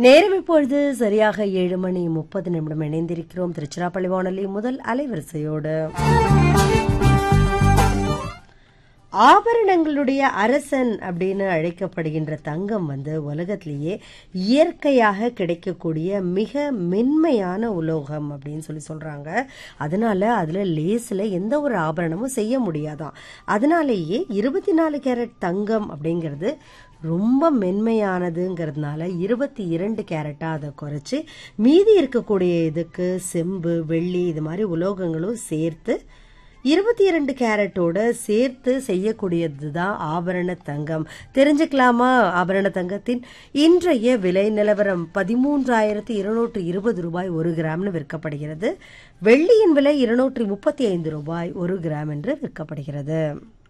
நேரம் இப்பொழுது சரியாக ஏழு மணி முப்பது நிமிடம் இணைந்திருக்கிறோம் திருச்சிராப்பள்ளி வானொலி முதல் அலைவரிசையோடு ஆபரணங்களுடைய அரசன் அப்படின்னு அழைக்கப்படுகின்ற தங்கம் வந்து உலகத்திலேயே இயற்கையாக கிடைக்கக்கூடிய மிக மென்மையான உலோகம் அப்படின்னு சொல்லி சொல்றாங்க அதனால அதுல லேஸ்ல எந்த ஒரு ஆபரணமும் செய்ய முடியாதாம் அதனாலேயே இருபத்தி நாலு கேரட் தங்கம் அப்படிங்கிறது ரொம்ப மென்மையானதுங்கிறதுனால இருபத்தி இரண்டு கேரட்டா அதை குறைச்சி மீதி இருக்கக்கூடிய இதுக்கு செம்பு வெள்ளி இது மாதிரி உலோகங்களும் சேர்த்து இருபத்தி இரண்டு கேரட்டோட சேர்த்து செய்யக்கூடியது தான் ஆபரண தங்கம் தெரிஞ்சுக்கலாமா ஆபரண தங்கத்தின் இன்றைய விலை நிலவரம் பதிமூன்றாயிரத்தி இருநூற்று இருபது ரூபாய் ஒரு கிராம்னு விற்கப்படுகிறது வெள்ளியின் விலை இருநூற்றி முப்பத்தி ஐந்து ரூபாய் ஒரு கிராம் என்று விற்கப்படுகிறது